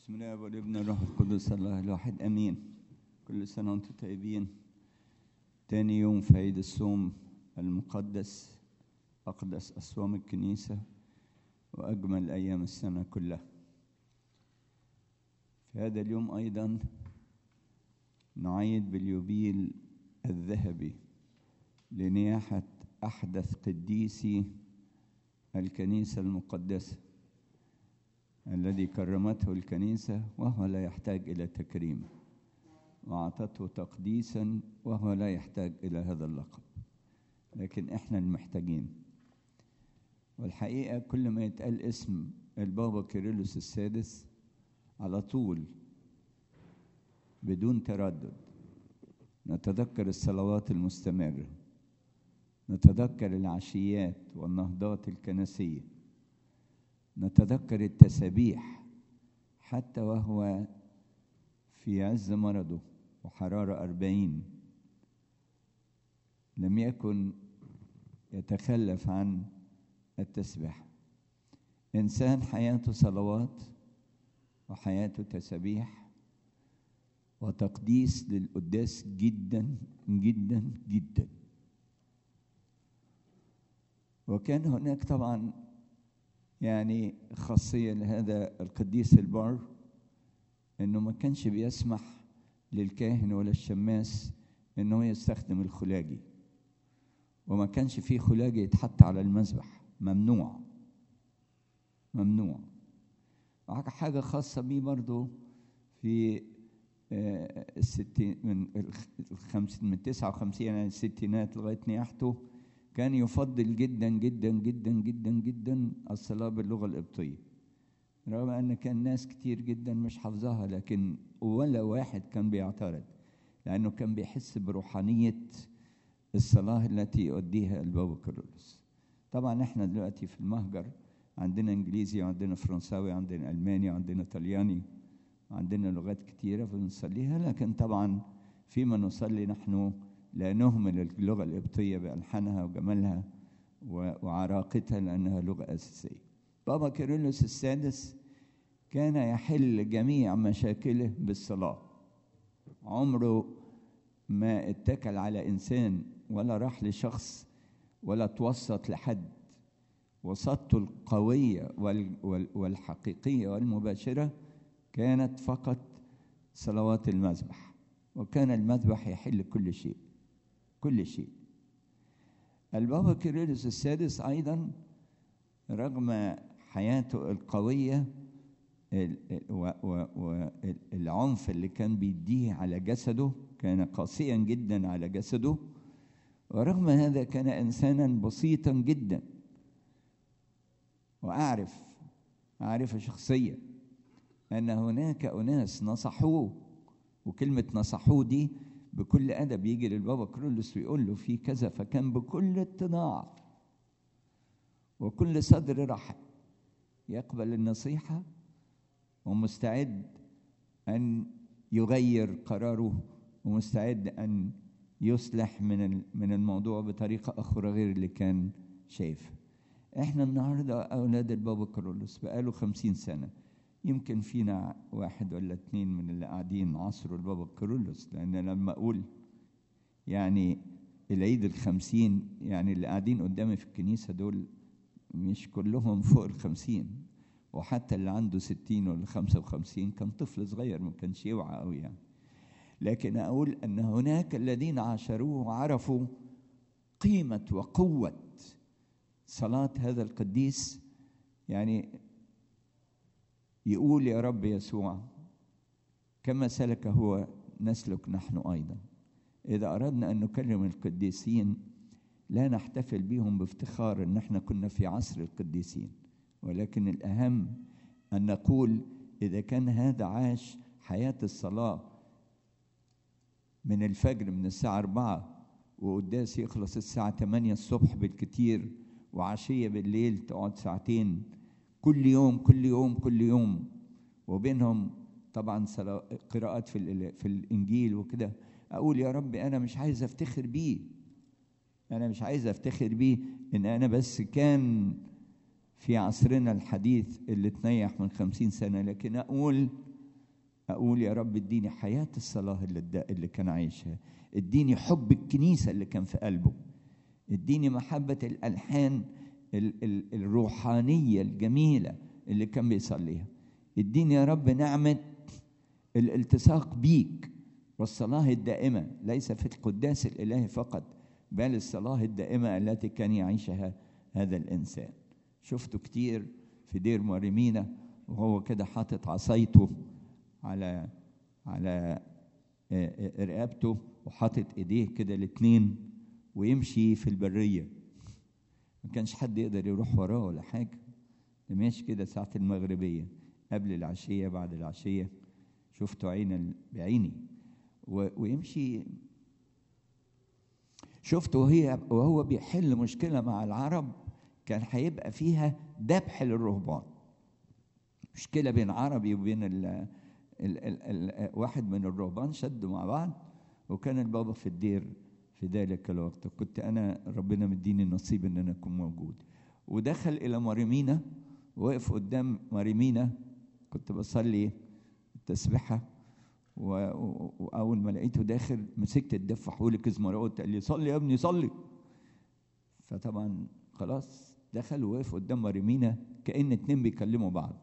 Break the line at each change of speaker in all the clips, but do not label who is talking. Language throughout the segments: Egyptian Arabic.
بسم الله والابن الروح القدس الله الواحد امين كل سنه وانتم طيبين تاني يوم في عيد الصوم المقدس اقدس اصوام الكنيسه واجمل ايام السنه كلها في هذا اليوم ايضا نعيد باليوبيل الذهبي لنياحه احدث قديسي الكنيسه المقدسه الذي كرمته الكنيسة وهو لا يحتاج إلى تكريم وأعطته تقديسا وهو لا يحتاج إلى هذا اللقب لكن إحنا المحتاجين والحقيقة كل ما يتقال اسم البابا كيرلس السادس على طول بدون تردد نتذكر الصلوات المستمرة نتذكر العشيات والنهضات الكنسيه نتذكر التسابيح حتى وهو في عز مرضه وحرارة أربعين لم يكن يتخلف عن التسبيح إنسان حياته صلوات وحياته تسابيح وتقديس للقداس جدا جدا جدا وكان هناك طبعا يعني خاصية لهذا القديس البار انه ما كانش بيسمح للكاهن ولا الشماس انه يستخدم الخلاجي وما كانش فيه خلاجي يتحط على المذبح ممنوع ممنوع حاجة خاصة بيه برضو في الستين من الخمسين من تسعة وخمسين يعني الستينات لغاية نياحته كان يفضل جدا جدا جدا جدا جدا الصلاة باللغة القبطية رغم أن كان ناس كتير جدا مش حافظاها لكن ولا واحد كان بيعترض لأنه كان بيحس بروحانية الصلاة التي يؤديها البابا كيرلس طبعا احنا دلوقتي في المهجر عندنا انجليزي وعندنا فرنساوي وعندنا الماني وعندنا طلياني وعندنا لغات كتيرة فبنصليها لكن طبعا فيما نصلي نحن لا نهمل اللغة القبطية بألحانها وجمالها وعراقتها لأنها لغة أساسية بابا كيرلس السادس كان يحل جميع مشاكله بالصلاة عمره ما اتكل على إنسان ولا راح لشخص ولا توسط لحد وسطته القوية والحقيقية والمباشرة كانت فقط صلوات المذبح وكان المذبح يحل كل شيء كل شيء البابا كيرلس السادس أيضا رغم حياته القوية والعنف اللي كان بيديه على جسده كان قاسيا جدا على جسده ورغم هذا كان إنسانا بسيطا جدا وأعرف أعرف شخصيا أن هناك أناس نصحوه وكلمة نصحوه دي بكل أدب يجي للبابا كرولس ويقول له في كذا فكان بكل اتضاع وكل صدر رحب يقبل النصيحة ومستعد أن يغير قراره ومستعد أن يصلح من من الموضوع بطريقة أخرى غير اللي كان شايفها. إحنا النهاردة أولاد البابا كرولس بقاله خمسين سنة يمكن فينا واحد ولا اتنين من اللي قاعدين عصروا البابا كيرلس لأن لما أقول يعني العيد الخمسين يعني اللي قاعدين قدامي في الكنيسة دول مش كلهم فوق الخمسين وحتى اللي عنده ستين ولا خمسة وخمسين كان طفل صغير ما كانش يوعى أوي يعني لكن أقول أن هناك الذين عاشروه وعرفوا قيمة وقوة صلاة هذا القديس يعني يقول يا رب يسوع كما سلك هو نسلك نحن ايضا اذا اردنا ان نكرم القديسين لا نحتفل بهم بافتخار ان احنا كنا في عصر القديسين ولكن الاهم ان نقول اذا كان هذا عاش حياه الصلاه من الفجر من الساعه 4 وقداس يخلص الساعه 8 الصبح بالكتير وعشيه بالليل تقعد ساعتين كل يوم كل يوم كل يوم وبينهم طبعا قراءات في في الانجيل وكده اقول يا رب انا مش عايز افتخر بيه انا مش عايز افتخر بيه ان انا بس كان في عصرنا الحديث اللي تنيح من خمسين سنة لكن أقول اقول يا رب اديني حياه الصلاه اللي الد- اللي كان عايشها اديني حب الكنيسه اللي كان في قلبه اديني محبه الالحان ال- ال- الروحانيه الجميله اللي كان بيصليها اديني يا رب نعمه الالتصاق بيك والصلاه الدائمه ليس في القداس الالهي فقط بل الصلاه الدائمه التي كان يعيشها هذا الانسان شفته كتير في دير مريمينا وهو كده حاطط عصايته على على آه، آه، رقبته وحاطط ايديه كده الاتنين ويمشي في البريه ما كانش حد يقدر يروح وراه ولا حاجه ده ماشي كده ساعه المغربيه قبل العشيه بعد العشيه شفته عينا بعيني و- ويمشي شفته وهي وهو بيحل مشكله مع العرب كان هيبقى فيها ذبح للرهبان مشكله بين عربي وبين ال ال ال ال واحد من الرهبان شدوا مع بعض وكان البابا في الدير في ذلك الوقت كنت انا ربنا مديني النصيب ان انا اكون موجود ودخل الى مريمينا وقف قدام مريمينا كنت بصلي التسبيحه و- و- واول ما لقيته داخل مسكت الدف حولي كزمرات قال لي صلي يا ابني صلي فطبعا خلاص دخل ووقف قدام مريمينا كأن اتنين بيكلموا بعض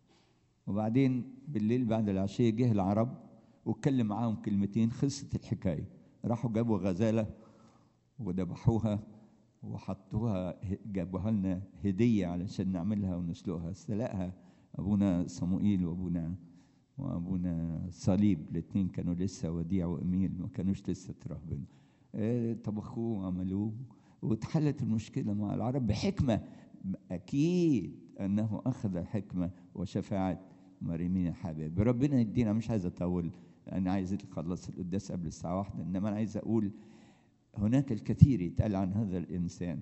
وبعدين بالليل بعد العشية جه العرب واتكلم معاهم كلمتين خلصت الحكاية راحوا جابوا غزالة وذبحوها وحطوها جابوها لنا هدية علشان نعملها ونسلقها سلقها أبونا صموئيل وأبونا وأبونا صليب الاتنين كانوا لسه وديع وأميل ما كانوش لسه ترهبنوا آه، طبخوه وعملوه واتحلت المشكلة مع العرب بحكمة أكيد أنه أخذ الحكمة وشفاعة مريمين حبيب ربنا يدينا مش عايز أطول أنا عايز أخلص القداس قبل الساعة واحدة إنما أنا عايز أقول هناك الكثير يتقال عن هذا الإنسان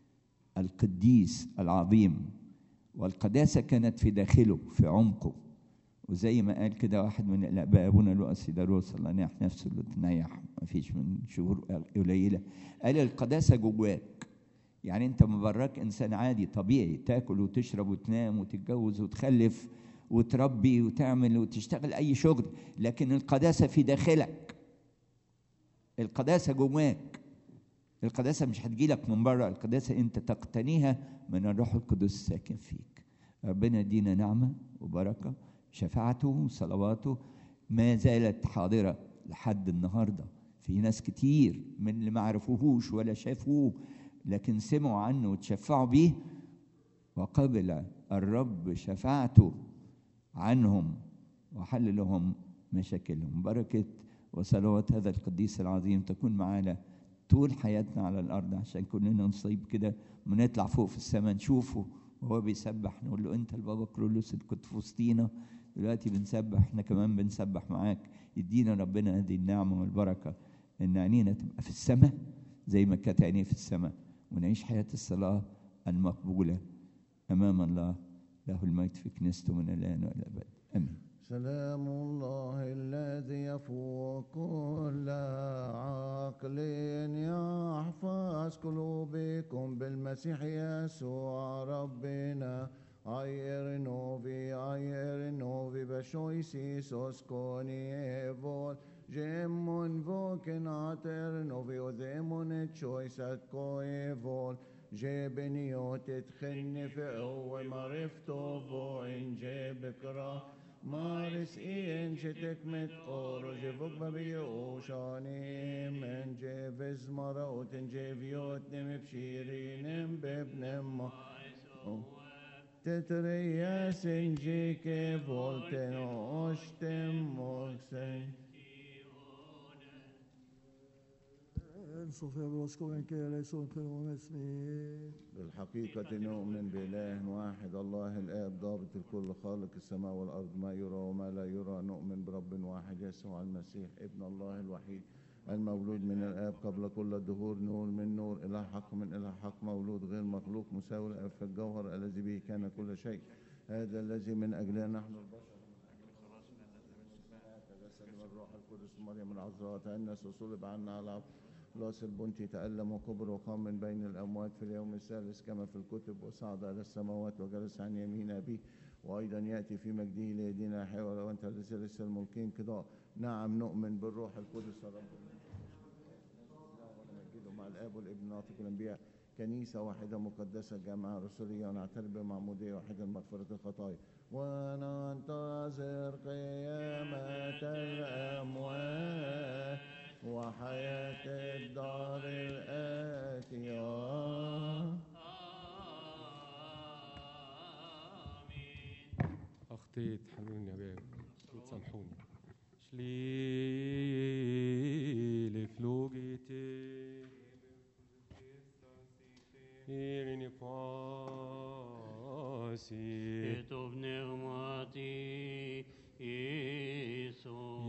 القديس العظيم والقداسة كانت في داخله في عمقه وزي ما قال كده واحد من الآباء أبونا لؤس داروس الله ينيح نفسه اللي تنيح ما فيش من شهور قليلة قال القداسة جواك يعني أنت من براك إنسان عادي طبيعي تاكل وتشرب وتنام وتتجوز وتخلف وتربي وتعمل وتشتغل أي شغل لكن القداسة في داخلك القداسة جواك القداسة مش هتجيلك من بره القداسة أنت تقتنيها من الروح القدس الساكن فيك ربنا يدينا نعمة وبركة شفاعته وصلواته ما زالت حاضرة لحد النهاردة في ناس كتير من اللي ما عرفوهوش ولا شافوه لكن سمعوا عنه وتشفعوا بيه وقبل الرب شفاعته عنهم وحل لهم مشاكلهم بركة وصلوات هذا القديس العظيم تكون معنا طول حياتنا على الأرض عشان كلنا نصيب كده ونطلع فوق في السماء نشوفه وهو بيسبح نقول له أنت البابا كرولوس اللي كنت في وسطينا دلوقتي بنسبح احنا كمان بنسبح معاك يدينا ربنا هذه النعمة والبركة إن عينينا تبقى في السماء زي ما كانت عينيه في السماء ونعيش حياة الصلاة المقبولة أمام الله له المجد في كنيسته من الآن وإلى الأبد آمين
سلام الله الذي يفوق كل عقل يحفظ قلوبكم بالمسيح يسوع ربنا Ayer novi, ayer novi, beshoisis oskoni evol, gemon voken ater novi, odemon et choisat ko evol, جبنيوت تخني في قوة معرفته وإن جبكرة مارس إين شتك متقور جبك ببي أوشاني من جبز مروت جبيوت نم بشيرين ببنم تتريا سنجيك فولتن أشتم موكسن
Sofia Brosco en que eleison que اسمي
بالحقيقة نؤمن بإله واحد الله الآب ضابط الكل خالق السماء والأرض ما يرى وما لا يرى نؤمن برب واحد يسوع المسيح ابن الله الوحيد المولود من الآب قبل كل الدهور نور من نور إله حق من إله حق مولود غير مخلوق مساوي الآب في الجوهر الذي به كان كل شيء هذا الذي من أجله نحن البشر تجسد من الروح القدس مريم العذراء تأنس وصلب عنا على راس البنطي تألم وكبر وقام من بين الأموات في اليوم الثالث كما في الكتب وصعد إلى السماوات وجلس عن يمين أبيه وأيضا يأتي في مجده ليدينا حيوان وأنت الذي ليس الملكين قضاء نعم نؤمن بالروح القدس رب ونمجده مع الاب والابن ناطق الانبياء كنيسة واحدة مقدسة جامعة رسولية ونعترف بمعمودية واحدة لمغفرة الخطايا وننتظر قيامة الأموات وحياة الدار الآتية
أخطيت حلوني يا باب وتسامحوني شليل فلوجتي إيرني فاسي
Et ovner